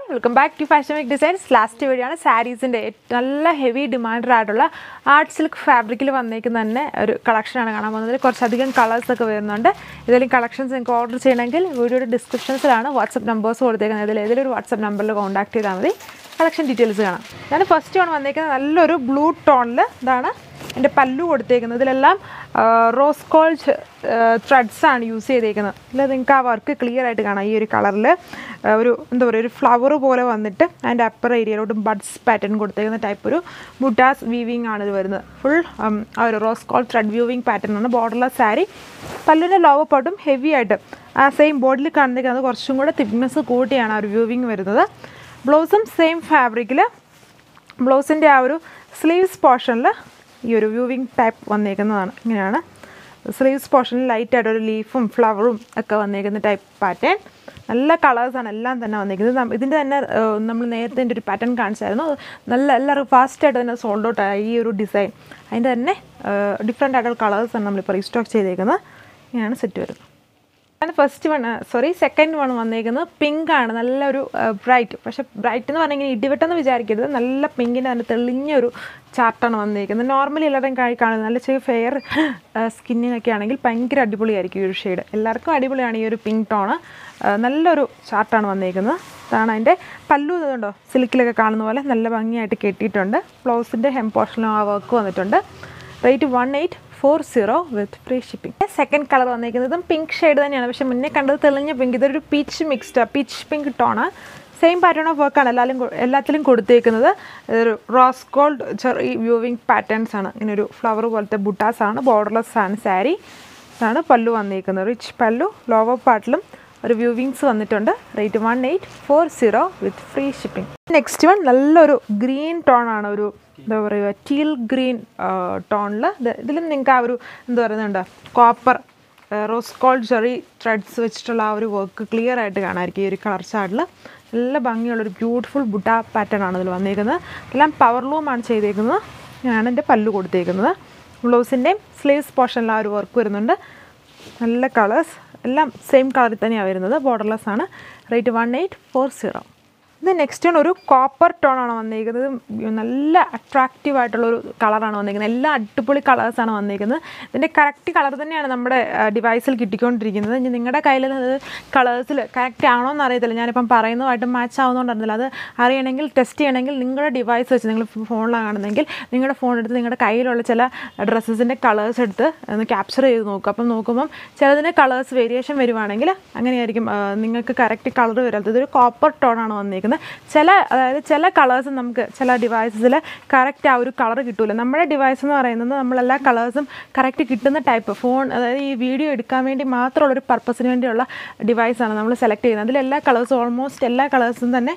welcome back to fashion week designs last വീഡിയോയാണ് സാരീസിൻ്റെ നല്ല ഹെവി ഡിമാൻഡഡ് ആയിട്ടുള്ള ആർട്ട് സിൽക്ക് ഫാബ്രിക്കിൽ വന്നേക്കുന്ന തന്നെ ഒരു കളക്ഷനാണ് കാണാൻ പോകുന്നത് കുറച്ചധികം കളേഴ്സ് ഒക്കെ വരുന്നുണ്ട് ഏതെങ്കിലും കളക്ഷൻസ് നിങ്ങൾക്ക് ഓർഡർ ചെയ്യണമെങ്കിൽ വീഡിയോയുടെ ഡിസ്ക്രിപ്ഷൻസിലാണ് വാട്സപ്പ് നമ്പേഴ്സ് കൊടുത്തേക്കുന്നത് ഇതിൽ ഏതെങ്കിലും ഒരു വാട്സപ്പ് നമ്പറിൽ കോൺടാക്ട് ചെയ്താൽ മതി കളക്ഷൻ ഡീറ്റെയിൽസ് കാണാം ഞാൻ ഫസ്റ്റ് ആണ് വന്നേക്കുന്നത് നല്ലൊരു ബ്ലൂ ടോണിൽ ഇതാണ് എൻ്റെ പല്ലു കൊടുത്തേക്കുന്നത് ഇതിലെല്ലാം റോസ് കോൾഡ് ത്രെഡ്സ് ആണ് യൂസ് ചെയ്തേക്കുന്നത് ഇതിൽ നിങ്ങൾക്ക് ആ വർക്ക് ക്ലിയർ ആയിട്ട് കാണാം ഈ ഒരു കളറിൽ ഒരു എന്താ പറയുക ഒരു ഫ്ലവർ പോലെ വന്നിട്ട് അതിൻ്റെ അപ്പർ ഏരിയയിലോട്ട് ബഡ്സ് പാറ്റേൺ കൊടുത്തേക്കുന്ന ടൈപ്പ് ഒരു ബുട്ടാസ് വീവിങ് ആണ് ഇത് വരുന്നത് ഫുൾ ആ ഒരു rose gold thread weaving pattern ആണ് ബോർഡർലെസ് സാരി പല്ലിൻ്റെ ലോവർ പാട്ടും ഹെവി ആയിട്ട് ആ സെയിം ബോർഡിൽ കാണുന്നത് കുറച്ചും കൂടെ തിക്നെസ് കൂട്ടിയാണ് ആ ഒരു വ്യൂവിങ് വരുന്നത് ബ്ലൗസും സെയിം ഫാബ്രിക്കിൽ ബ്ലൗസിൻ്റെ ആ ഒരു സ്ലീവ്സ് പോർഷനിൽ ഈ ഒരു വ്യൂവിങ് ടൈപ്പ് വന്നേക്കുന്നതാണ് ഇങ്ങനെയാണ് സ്ലീവ്സ് പോർഷനിൽ ലൈറ്റായിട്ട് ഒരു ലീഫും ഫ്ലവറും ഒക്കെ വന്നേക്കുന്ന ടൈപ്പ് പാറ്റേൺ നല്ല കളേഴ്സാണ് എല്ലാം തന്നെ വന്നിരിക്കുന്നത് നം- ഇതിൻ്റെ തന്നെ നമ്മൾ നേരത്തെ എൻ്റെ ഒരു പാറ്റേൺ കാണിച്ചായിരുന്നു അത് നല്ല എല്ലാവർക്കും ഫാസ്റ്റായിട്ട് തന്നെ സോൾഡ് ഔട്ട് ആയി ഈ ഒരു ഡിസൈൻ അതിൻ്റെ തന്നെ ഡിഫറെൻ്റ് ആയിട്ടുള്ള കളേഴ്സാണ് നമ്മളിപ്പോൾ റീസ്റ്റോക്ക് ചെയ്തേക്കുന്നത് ഇങ്ങനെയാണ് സെറ്റ് വരുന്നത് ഞാൻ first one sorry second one വന്നേക്കുന്നത് പിങ്ക് ആണ് നല്ലൊരു ബ്രൈറ്റ് പക്ഷേ ബ്രൈറ്റ് എന്ന് പറഞ്ഞെങ്കിൽ ഇടിവെട്ടെന്ന് വിചാരിക്കരുത് നല്ല പിങ്കിൻ്റെ തന്നെ തെളിഞ്ഞൊരു ചാർട്ടാണ് വന്നേക്കുന്നത് നോർമലി എല്ലാവരുടെയും കൈ കാണുന്നത് നല്ല ചെറിയ ഫെയർ സ്കിന്നിനൊക്കെ ആണെങ്കിൽ ഭയങ്കര അടിപൊളിയായിരിക്കും ഈ ഒരു ഷെയ്ഡ് എല്ലാവർക്കും അടിപൊളിയാണ് ഈ ഒരു പിങ്ക് ടോണ് നല്ലൊരു ചാർട്ടാണ് വന്നേക്കുന്നത് അതാണ് അതിൻ്റെ പല്ലു ഇതുണ്ടോ സിൽക്കിലൊക്കെ കാണുന്ന പോലെ നല്ല ഭംഗിയായിട്ട് കെട്ടിയിട്ടുണ്ട് ബ്ലൗസിൻ്റെ ഹെം പോർഷനും ആ വർക്ക് വന്നിട്ടുണ്ട് rate one eight four zero with free shipping second colour വന്നിരിക്കുന്നതും പിങ്ക് ഷെയ്ഡ് തന്നെയാണ് പക്ഷെ മുന്നേ കണ്ടത് തെളിഞ്ഞ പിങ്ക് ഇതൊരു peach mixed peach pink tone same pattern of വർക്കാണ് എല്ലാവരും കൊ- എല്ലാത്തിലും കൊടുത്തേക്കുന്നത് ഒരു റോസ് ഗോൾഡ് ചെറിയ വ്യൂവിങ് പാറ്റേൺസ് ആണ് ഇങ്ങനെ ഒരു ഫ്ലവർ പോലത്തെ ബുട്ടാസ് ആണ് ബോർഡർലെസ് ആണ് സാരി ഇതാണ് പല്ലു വന്നിരിക്കുന്നത് റിച്ച് പല്ലു ലോവർ പാർട്ടിലും ഒരു വ്യൂവിങ്സ് വന്നിട്ടുണ്ട് rate one eight four zero with free shipping next one നല്ലൊരു ഗ്രീൻ ടോൺ ആണ് ഒരു എന്താ പറയുക ടീൽ ഗ്രീൻ ടോണിൽ ഇതിലും നിങ്ങൾക്ക് ആ ഒരു എന്താ പറയുന്നുണ്ട് copper rose gold cherry threads വെച്ചിട്ടുള്ള ആ ഒരു വർക്ക് ക്ലിയർ ആയിട്ട് കാണാമായിരിക്കും ഈ ഒരു കളർ ചാർട്ടിൽ നല്ല ഭംഗിയുള്ളൊരു ബ്യൂട്ടിഫുൾ ബുട്ട പാറ്റേൺ ആണ് ഇതിൽ വന്നിരിക്കുന്നത് എല്ലാം പവർ ലൂമാണ് ചെയ്തേക്കുന്നത് ഞാനാണ് എൻ്റെ പല്ലു കൊടുത്തേക്കുന്നത് ബ്ലൗസിൻ്റെയും സ്ലീവ്സ് പോർഷനിൽ ആ ഒരു വർക്ക് വരുന്നുണ്ട് നല്ല കളേഴ്സ് എല്ലാം സെയിം കളറിൽ തന്നെയാണ് വരുന്നത് ബോർഡർലെസ് ആണ് rate one eight four zero ഇത് നെക്സ്റ്റ് വൺ ഒരു കോപ്പർ ടോൺ ആണ് വന്നിരിക്കുന്നത് നല്ല അട്രാക്റ്റീവ് ആയിട്ടുള്ള ഒരു കളറാണ് വന്നിരിക്കുന്നത് എല്ലാ അടിപൊളി കളേഴ്സാണ് വന്നിരിക്കുന്നത് ഇതിൻ്റെ കറക്റ്റ് കളർ തന്നെയാണ് നമ്മുടെ ഡിവൈസിൽ കിട്ടിക്കൊണ്ടിരിക്കുന്നത് ഇനി നിങ്ങളുടെ കയ്യിൽ അത് കളേഴ്സിൽ കറക്റ്റ് ആണോ എന്ന് അറിയത്തില്ല ഞാനിപ്പം പറയുന്നതുമായിട്ട് മാച്ച് ആവുന്നതുകൊണ്ടറിയില്ല അത് അറിയണമെങ്കിൽ ടെസ്റ്റ് ചെയ്യണമെങ്കിൽ നിങ്ങളുടെ ഡിവൈസ് വെച്ച് നിങ്ങൾ ഫോണിലാണ് കാണുന്നതെങ്കിൽ നിങ്ങളുടെ ഫോൺ എടുത്ത് നിങ്ങളുടെ കയ്യിലുള്ള ചില ഡ്രസ്സസിൻ്റെ കളേഴ്സ് എടുത്ത് ഒന്ന് ക്യാപ്ചർ ചെയ്ത് നോക്കുക അപ്പം നോക്കുമ്പം ചിലതിന് കളേഴ്സ് വേരിയേഷൻ വരുവാണെങ്കിൽ അങ്ങനെയായിരിക്കും ആ, നിങ്ങൾക്ക് കറക്റ്റ് കളർ വരാത്തത് ഇതൊരു കോപ്പർ ടോൺ ആണ് വന്നിരിക്കുന്നത് ചില അതായത് ചില കളേഴ്സ് നമുക്ക് ചില ഡിവൈസസിൽ കറക്റ്റ് ആ ഒരു കളർ കിട്ടൂല നമ്മുടെ ഡിവൈസ് എന്ന് പറയുന്നത് നമ്മളെല്ലാ കളേഴ്സും കറക്റ്റ് കിട്ടുന്ന ടൈപ്പ് ഫോൺ അതായത് ഈ വീഡിയോ എടുക്കാൻ വേണ്ടി മാത്രമുള്ളൊരു പർപ്പസിന് വേണ്ടിയുള്ള ഡിവൈസാണ് നമ്മൾ സെലക്ട് ചെയ്യുന്നത് അതിലെല്ലാ കളേഴ്സും ഓൾമോസ്റ്റ് എല്ലാ കളേഴ്സും തന്നെ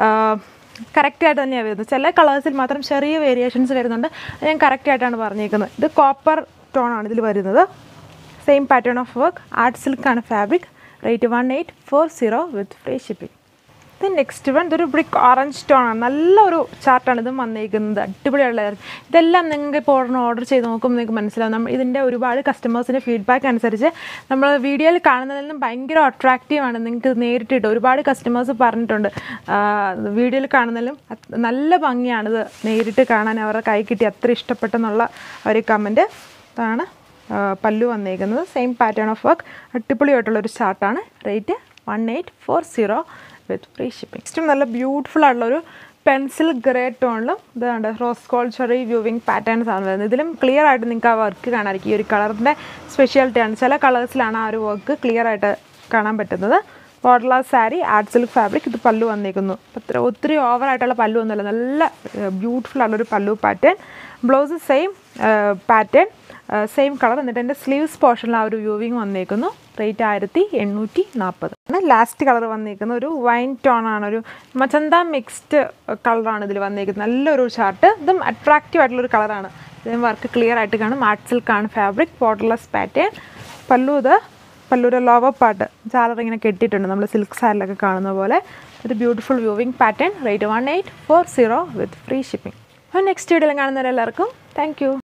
കറക്റ്റ് ആയിട്ട് തന്നെയാണ് വരുന്നത് ചില കളേഴ്സിൽ മാത്രം ചെറിയ വേരിയേഷൻസ് വരുന്നുണ്ട് അത് ഞാൻ കറക്റ്റ് ആയിട്ടാണ് പറഞ്ഞേക്കുന്നത് ഇത് കോപ്പർ ടോൺ ആണ് ഇതിൽ വരുന്നത് same pattern of work art സിൽക്കാണ് fabric rate one eight four zero with free shipping ഇത് നെക്സ്റ്റ് വൺ ഇതൊരു ബ്രിക്ക് ഓറഞ്ച് ടോൺ ആണ് നല്ലൊരു ചാർട്ടാണ് ഇതും വന്നിരിക്കുന്നത് അടിപൊളിയുള്ള ഇതെല്ലാം നിങ്ങൾക്ക് ഇപ്പോൾ ഓർഡർ ഓർഡർ ചെയ്ത് നോക്കുമ്പോൾ നിങ്ങൾക്ക് മനസ്സിലാവും നമ്മൾ ഇതിൻ്റെ ഒരുപാട് കസ്റ്റമേഴ്സിൻ്റെ ഫീഡ്ബാക്ക് അനുസരിച്ച് നമ്മൾ വീഡിയോയിൽ കാണുന്നതിൽ നിന്നും ഭയങ്കര അട്രാക്റ്റീവ് ആണ് നിങ്ങൾക്ക് നേരിട്ടിട്ട് ഒരുപാട് കസ്റ്റമേഴ്സ് പറഞ്ഞിട്ടുണ്ട് വീഡിയോയിൽ കാണുന്നതിലും അത് നല്ല ഭംഗിയാണിത് നേരിട്ട് കാണാൻ അവരുടെ കൈ കിട്ടി അത്ര ഇഷ്ടപ്പെട്ടെന്നുള്ള ഒരു കമൻറ്റ് അതാണ് ആ, പല്ലു വന്നേക്കുന്നത് സെയിം പാറ്റേൺ ഓഫ് വർക്ക് അടിപൊളിയായിട്ടുള്ള ഒരു ചാർട്ടാണ് rate one eight four zero with free shipping നെക്സ്റ്റും നല്ല ബ്യൂട്ടിഫുൾ ആയിട്ടുള്ളൊരു പെൻസിൽ ഗ്രേ ടോണിലും ഇതുണ്ട് rose gold cherry weaving patterns ആണ് വരുന്നത് ഇതിലും ക്ലിയർ ആയിട്ട് നിങ്ങൾക്ക് ആ വർക്ക് കാണാമായിരിക്കും ഈ ഒരു കളറിൻ്റെ സ്പെഷ്യാലിറ്റിയാണ് ചില കളേഴ്സിലാണ് ആ ഒരു വർക്ക് ക്ലിയർ ആയിട്ട് കാണാൻ പറ്റുന്നത് borderless sari art silk fabric ഇത് പല്ലു വന്നിരിക്കുന്നു അത്ര ഒത്തിരി ഓവറായിട്ടുള്ള പല്ലു ഒന്നുമല്ല നല്ല ബ്യൂട്ടിഫുൾ ആയിട്ടുള്ളൊരു pallu pattern blouse same pattern same colour എന്നിട്ട് എൻ്റെ സ്ലീവ്സ് പോർഷനിൽ ആ ഒരു വ്യൂവിങ് വന്നേക്കുന്നു റേറ്റ് ആയിരത്തി എണ്ണൂറ്റി നാൽപ്പത് ലാസ്റ്റ് കളർ വന്നേക്കുന്ന ഒരു വൈൻ ടോൺ ആണ് ഒരു മച്ചന്ത മിക്സ്ഡ് കളറാണ് ഇതിൽ വന്നേക്കുന്നത് നല്ലൊരു ചാർട്ട് ഇതും അട്രാക്റ്റീവ് ആയിട്ടുള്ളൊരു കളറാണ് ഇതിന് വർക്ക് ക്ലിയർ ആയിട്ട് കാണും ആർട്ട് സിൽക്കാണ് ഫാബ്രിക് ബോർഡർലെസ് പാറ്റേൺ പല്ലു ഇത് പല്ലൂരെ ലോവർ പാർട്ട് ചാലർ ഇങ്ങനെ കെട്ടിയിട്ടുണ്ട് നമ്മൾ സിൽക്ക് സാരിലൊക്കെ കാണുന്ന പോലെ ഒരു beautiful weaving pattern rate one eight four zero with free shipping അപ്പോൾ നെക്സ്റ്റ് വീഡിയോയിൽ കാണുന്നവരെല്ലാവർക്കും താങ്ക് യു